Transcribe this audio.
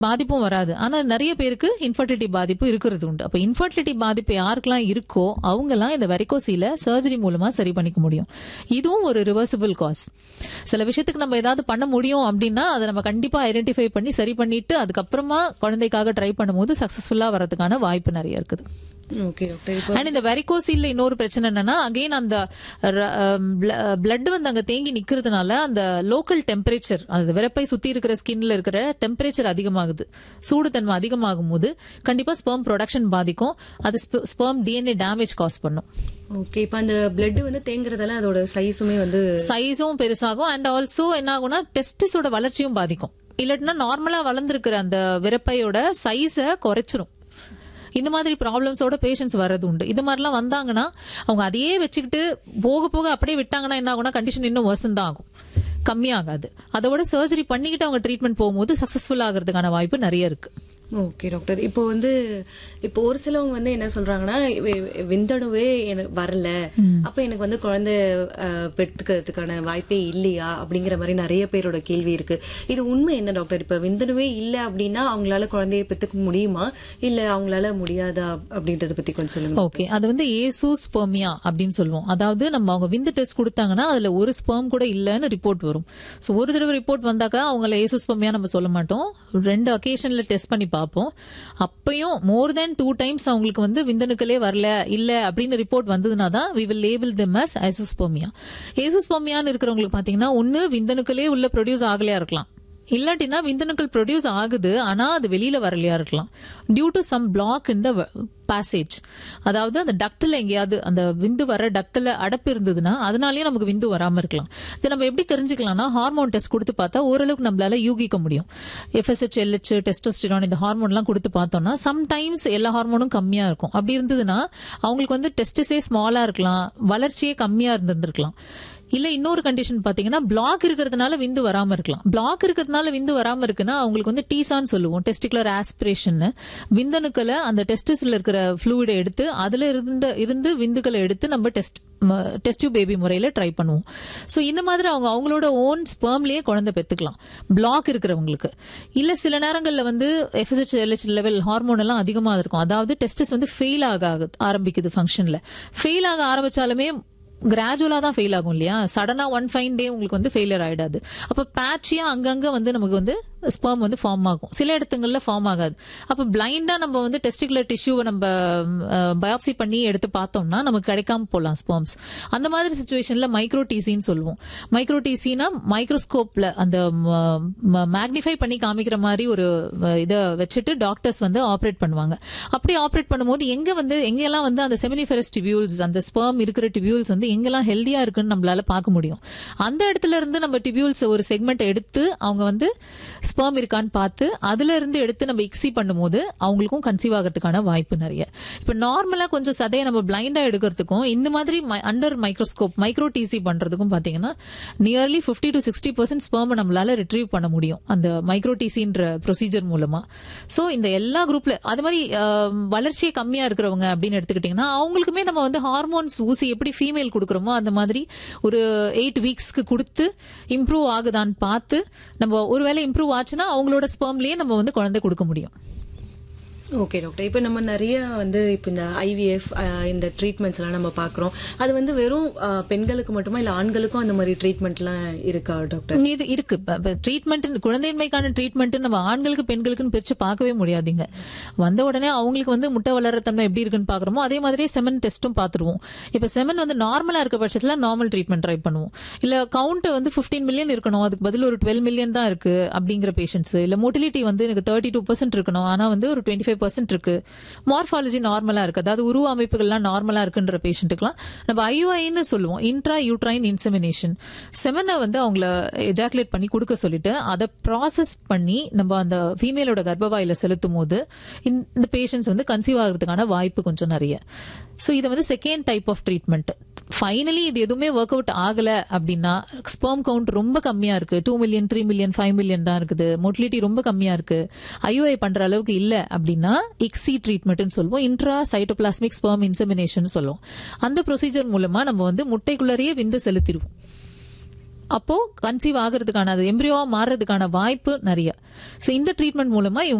பாதிப்பும் வராது ஆனா நிறைய பேருக்கு இன்ஃபர்டிலிட்டி பாதிப்பு இருக்கிறது உண்டு அப்ப இன்ஃபர்டிலிட்டி பாதிப்பு யாருக்கெல்லாம் இருக்கோ அவங்கெல்லாம் இந்த வெரிகோசில சர்ஜரி மூலமா சரி பண்ணிக்க முடியும் இதுவும் ஒரு ரிவர்சிபிள் காஸ் சில விஷயத்துக்கு நம்ம ஏதாவது பண்ண முடியும் அப்படின்னா அதை நம்ம கண்டிப்பா ஐடென்டிஃபை பண்ணி சரி பண்ணிட்டு அதுக்கப்புறமா குழந்தைக்காக ட்ரை பண்ணும்போது சக்சஸ்ஃபுல்லா வரதுக்கான வாய்ப்பு நிறைய இருக்குது ஓகே டாக்டர் இப்போ அண்ட் இந்த வெரிகோசில்ல இன்னொரு பிரச்சனை என்னன்னா அகைன் அந்த பிளட் வந்து அங்க தேங்கி நிக்கிறதுனால அந்த லோக்கல் டெம்பரேச்சர் அந்த விரப்பை சுத்தி இருக்கிற ஸ்கின்ல இருக்கிற டெம்பரேச்சர் அதிகமாகுது சூடுத்தன்மை அதிகமாகும் போது கண்டிப்பா ஸ்பெர்ம் ப்ரொடக்ஷன் பாதிக்கும் அது ஸ்பெர்ம் டிஎன்ஏ டேமேஜ் காஸ் பண்ணும் ஓகே இப்போ அந்த பிளட் வந்து தேங்குறதால அதோட சைஸுமே வந்து சைஸும் பெருசாகும் அண்ட் ஆல்சோ என்ன ஆகும்னா டெஸ்டிஸோட வளர்ச்சியும் பாதிக்கும் இல்லாட்டினா நார்மலா வளர்ந்துருக்கிற அந்த விரப்பையோட சைஸை குறைச்சிரும் இந்த மாதிரி ப்ராப்ளம்ஸோட பேஷண்ட்ஸ் வர்றது உண்டு இது மாதிரிலாம் வந்தாங்கன்னா அவங்க அதையே வச்சுக்கிட்டு போக போக அப்படியே விட்டாங்கன்னா என்ன ஆகும்னா கண்டிஷன் இன்னும் worsen தான் ஆகும் கம்மியாகாது அதோட சர்ஜரி பண்ணிக்கிட்டு அவங்க ட்ரீட்மெண்ட் போகும்போது சக்சஸ்ஃபுல் ஆகிறதுக்கான வாய்ப்பு நிறைய இருக்கு ஓகே டாக்டர் இப்போ வந்து இப்போ ஒரு சிலவங்க வந்து என்ன சொல்றாங்கன்னா வி- விந்தணுவே எனக்கு வரல அப்ப எனக்கு வந்து குழந்தை அஹ், பெற்றுக்கிறதுக்கான வாய்ப்பே இல்லையா அப்படிங்கிற மாதிரி நிறைய பேரோட கேள்வி இருக்கு இது உண்மை என்ன டாக்டர் இப்ப விந்தணுவே இல்ல அப்படின்னா அவங்களால குழந்தையை பெற்றுக்க முடியுமா இல்ல அவங்களால முடியாதா அப்படின்றத பத்தி கொஞ்சம் சொல்லுங்க ஓகே அது வந்து ஏசு ஸ்பெர்மியா அப்படின்னு சொல்லுவோம் அதாவது நம்ம அவங்க விந்து டெஸ்ட் கொடுத்தாங்கன்னா அதுல ஒரு ஸ்பெர்ம் கூட இல்லைன்னு ரிப்போர்ட் வரும் ஸோ ஒரு தடவை ரிப்போர்ட் வந்தாக்கா அவங்கள ஏசு ஸ்பெர்மியா நம்ம சொல்ல மாட்டோம் ரெண்டு அக்கேஷன்ல டெஸ்ட் பண்ணி பார்ப்போம் அப்பயும் மோர் தென் டூ டைம்ஸ் அவங்களுக்கு வந்து விந்தணுக்களே வரல இல்ல அப்படின்னு ரிப்போர்ட் வந்ததுனா தான் we will label them as azoospermia ஏசோஸ்போமியான்னு இருக்கிறவங்களுக்கு பாத்தீங்கன்னா ஒன்னு விந்தணுக்களே உள்ள ப்ரொடியூஸ் ஆகலையா இருக்கலாம் இல்லாட்டினா விந்தணுக்கள் ப்ரொடியூஸ் ஆகுது ஆனா அது வெளியில வரலையா இருக்கலாம் due to some block in the passage அதாவது அந்த டக்டில் எங்கேயாவது அந்த விந்து வர டக்டில் அடப்பு இருந்ததுன்னா அதனாலயே நமக்கு விந்து வராம இருக்கலாம் இது நம்ம எப்படி தெரிஞ்சுக்கலாம்னா ஹார்மோன் டெஸ்ட் கொடுத்து பார்த்தா ஓரளவுக்கு நம்மளால யூகிக்க முடியும் எஃப்எஸ்ஹெச் எல்ஹெச் டெஸ்டோஸ்டிரான் இந்த ஹார்மோன்லாம் கொடுத்து பார்த்தோம்னா சம்டைம்ஸ் எல்லா ஹார்மோனும் கம்மியா இருக்கும் அப்படி இருந்ததுன்னா அவங்களுக்கு வந்து டெஸ்டிஸே ஸ்மாலா இருக்கலாம் வளர்ச்சியே கம்மியா இருந்திருந்திருக்கலாம் இல்ல இன்னொரு கண்டிஷன் பாத்தீங்கன்னா பிளாக் இருக்கிறதுனால விந்து வராம இருக்கலாம் பிளாக் இருக்கிறதுனால விந்து வராம இருக்குன்னா அவங்களுக்கு வந்து டீசான்னு சொல்லுவோம் டெஸ்டிகுலர் ஆஸ்பிரேஷன் விந்தணுக்களை அந்த டெஸ்டிஸ்ல இருக்கிற ஃப்ளூயிடை எடுத்து அதுல இருந்து இருந்து விந்துக்களை எடுத்து நம்ம டெஸ்ட் டெஸ்ட் பேபி முறையில ட்ரை பண்ணுவோம் ஸோ இந்த மாதிரி அவங்க அவங்களோட ஓன் ஸ்பெர்ம்லயே குழந்தை பெத்துக்கலாம் பிளாக் இருக்கிறவங்களுக்கு இல்ல சில நேரங்கள்ல வந்து எஃப்எஸ்ஹெச் எல்ஹெச் லெவல் ஹார்மோன் எல்லாம் அதிகமா இருக்கும் அதாவது டெஸ்டிஸ் வந்து ஃபெயில் ஆக ஆகுது- ஆரம்பிக்குது ஃபங்க்ஷன்ல ஃபெயில் ஆக ஆரம்பிச்சாலுமே கிராஜுவலா தான் ஃபெயில் ஆகும் இல்லையா சடனா ஒன் ஃபைன் டே உங்களுக்கு வந்து ஃபெயிலியர் ஆயிடாது அப்ப பேட்சியா அங்கங்க வந்து நமக்கு வந்து ஸ்பெர்ம் வந்து ஃபார்ம் ஆகும் சில இடத்துங்கள்ல ஃபார்ம் ஆகாது அப்ப பிளைண்டா நம்ம வந்து டெஸ்டிகுலர் டிஷ்யூவை நம்ம பயாப்சி பண்ணி எடுத்து பார்த்தோம்னா நமக்கு கிடைக்காம போகலாம் ஸ்பெர்ம்ஸ் அந்த மாதிரி சுச்சுவேஷன்ல மைக்ரோ டிசின்னு சொல்லுவோம் மைக்ரோ டிசினா மைக்ரோஸ்கோப்ல அந்த மேக்னிஃபை பண்ணி காமிக்கிற மாதிரி ஒரு அஹ், இதை வச்சுட்டு டாக்டர்ஸ் வந்து ஆப்ரேட் பண்ணுவாங்க அப்படி ஆப்ரேட் பண்ணும்போது எங்க வந்து எங்கெல்லாம் வந்து அந்த செமினிஃபெரஸ் டிபியூல்ஸ் அந்த ஸ்பெர்ம் இருக்கிற டிபியூல்ஸ் வந்து எங்கெல்லாம் ஹெல்தியா இருக்குன்னு நம்மளால பார்க்க முடியும் அந்த இடத்துல இருந்து நம்ம டிபியூல்ஸ் ஒரு செக்மெண்ட் எடுத்து அவங்க வந்து ஸ்பெர்ம் இருக்கான்னு பார்த்து அதுல இருந்து எடுத்து நம்ம இக்ஸி பண்ணும்போது அவங்களுக்கும் கன்சீவ் ஆகிறதுக்கான வாய்ப்பு நிறைய இப்ப நார்மலா கொஞ்சம் சதையை நம்ம பிளைண்டா எடுக்கிறதுக்கும் இந்த மாதிரி அண்டர் மைக்ரோஸ்கோப் மைக்ரோ டிசி பண்றதுக்கும் பாத்தீங்கன்னா nearly 50 to sixty percent sperm நம்மளால ரிட்ரீவ் பண்ண முடியும் அந்த மைக்ரோ டிசின்ற ப்ரொசீஜர் மூலமா சோ இந்த எல்லா குரூப்ல அது மாதிரி அஹ், வளர்ச்சியே கம்மியா இருக்கிறவங்க அப்படின்னு எடுத்துக்கிட்டீங்கன்னா அவங்களுக்குமே நம்ம வந்து ஹார்மோன்ஸ் ஊசி எப்படி ஃபீமேல் கொடுக்குறோமோ அந்த மாதிரி ஒரு எயிட் வீக்ஸ்க்கு கொடுத்து இம்ப்ரூவ் ஆகுதான்னு பார்த்து நம்ம ஒருவேளை இம்ப்ரூவ் ஆச்சுன்னா அவங்களோட ஸ்பெர்ம்லயே நம்ம வந்து குழந்தை கொடுக்க முடியும் ஓகே டாக்டர் இப்போ நம்ம நிறைய வந்து இப்போ இந்த ஐவிஎஃப் இந்த ட்ரீட்மெண்ட்ஸ் எல்லாம் நம்ம பார்க்குறோம் அது வந்து வெறும் அஹ், பெண்களுக்கு மட்டுமா இல்லை ஆண்களுக்கும் அந்த மாதிரி ட்ரீட்மெண்ட்லாம் இருக்கா டாக்டர் இது இருக்கு ட்ரீட்மெண்ட் குழந்தையின்மைக்கான ட்ரீட்மெண்ட் நம்ம ஆண்களுக்கு பெண்களுக்குன்னு பிரிச்சு பார்க்கவே முடியாதுங்க வந்த உடனே அவங்களுக்கு வந்து முட்டை வளர தன்மை எப்படி இருக்குன்னு பாக்குறோமோ அதே மாதிரியே செமன் டெஸ்ட்டும் பார்த்துருவோம் இப்ப செமன் வந்து நார்மலா இருக்க பட்சத்துல நார்மல் ட்ரீட்மெண்ட் ட்ரை பண்ணுவோம் இல்ல கவுண்ட் வந்து 15 மில்லியன் இருக்கணும் அதுக்கு பதில் ஒரு டுவெல் மில்லியன் தான் இருக்கு அப்படிங்கிற பேஷண்ட்ஸ் இல்ல மோட்டிலிட்டி வந்து எனக்கு தேர்ட்டி டூ பர்சன்ட் இருக்கணும் ஆனா வந்து ஒரு டுவெண்ட்டி ஃபைவ் பர்சன்ட் இருக்கு மார்ஃபாலஜி நார்மலா இருக்கு அதாவது உருவ அமைப்புகள்லாம் நார்மலா இருக்குன்ற பேஷண்ட்டுக்குலாம் நம்ம ஐயுஐன்னு சொல்லுவோம் இன்ட்ரா யூட்ரைன் இன்செமினேஷன் செமனை வந்து அவங்கள எஜாக்குலேட் பண்ணி கொடுக்க சொல்லிட்டு அதை ப்ராசஸ் பண்ணி நம்ம அந்த ஃபீமேலோட கர்ப்பவாயில செலுத்தும் போது இந்த- இந்த பேஷண்ட்ஸ் வந்து கன்சீவ் ஆகிறதுக்கான வாய்ப்பு கொஞ்சம் நிறைய ஸோ இது வந்து second type of treatment finally இது எதுவுமே ஒர்க் அவுட் ஆகல அப்படின்னா ஸ்பெர்ம் கவுண்ட் ரொம்ப கம்மியா இருக்கு two million three million five million தான் இருக்குது மொட்டிலிட்டி ரொம்ப கம்மியா இருக்கு ஐஓஐ பண்ற அளவுக்கு இல்ல அப்படின்னா இக்ஸி ட்ரீட்மெண்ட்னு சொல்லுவோம் இன்ட்ரா சைட்டோபிளாஸ்மிக் ஸ்பெர்ம் இன்செமினேஷன் சொல்லுவோம் அந்த ப்ரொசீஜர் மூலமா நம்ம வந்து முட்டைக்குள்ளேயே விந்து செலுத்திடுவோம் அப்போ கன்சீவ் ஆகிறதுக்கான அது எம்பிரியோவா மாறுறதுக்கான வாய்ப்பு நிறைய ஸோ இந்த ட்ரீட்மெண்ட் மூலமா இவங்க